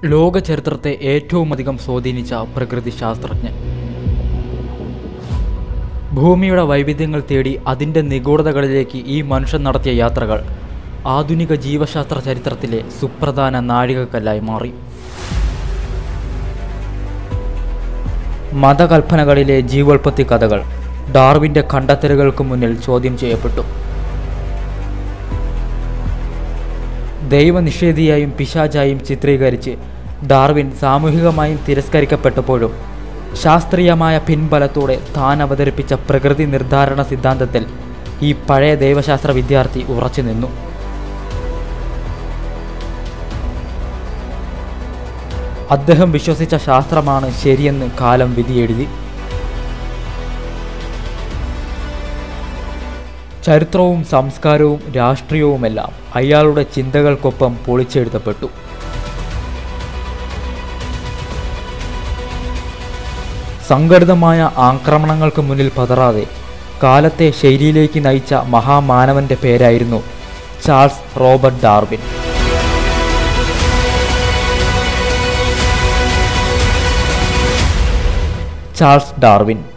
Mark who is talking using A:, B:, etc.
A: ലോക ചരിത്രത്തെ ഏറ്റവും അധികം സ്വാധീനിച്ച പ്രകൃതി ശാസ്ത്രജ്ഞൻ ഭൂമിയുടെ വൈവിധ്യങ്ങൾ തേടി അതിൻ്റെ നിഗൂഢതകളിലേക്ക് ഈ മനുഷ്യൻ നടത്തിയ യാത്രകൾ ആധുനിക ജീവശാസ്ത്ര ചരിത്രത്തിലെ സുപ്രധാന നാഴികക്കല്ലായി മാറി മതകൽപ്പനകളിലെ ജീവോൽപത്തി കഥകൾ ഡാർവിൻ്റെ കണ്ടെത്തലുകൾക്ക് മുന്നിൽ ചോദ്യം ചെയ്യപ്പെട്ടു ദൈവനിഷേധിയായും പിശാചായും ചിത്രീകരിച്ച് ഡാർവിൻ സാമൂഹികമായും തിരസ്കരിക്കപ്പെട്ടപ്പോഴും ശാസ്ത്രീയമായ പിൻബലത്തോടെ താൻ അവതരിപ്പിച്ച പ്രകൃതി നിർദ്ധാരണ സിദ്ധാന്തത്തിൽ ഈ പഴയ ദൈവശാസ്ത്ര വിദ്യാർത്ഥി ഉറച്ചു നിന്നു അദ്ദേഹം വിശ്വസിച്ച ശാസ്ത്രമാണ് ശരിയെന്ന് കാലം വിധിയെഴുതി ചരിത്രവും സംസ്കാരവും രാഷ്ട്രീയവുമെല്ലാം അയാളുടെ ചിന്തകൾക്കൊപ്പം പൊളിച്ചെഴുതപ്പെട്ടു സംഘടിതമായ ആക്രമണങ്ങൾക്ക് മുന്നിൽ പതറാതെ കാലത്തെ ശൈലിയിലേക്ക് നയിച്ച മഹാമാനവന്റെ പേരായിരുന്നു Charles Robert Darwin Charles Darwin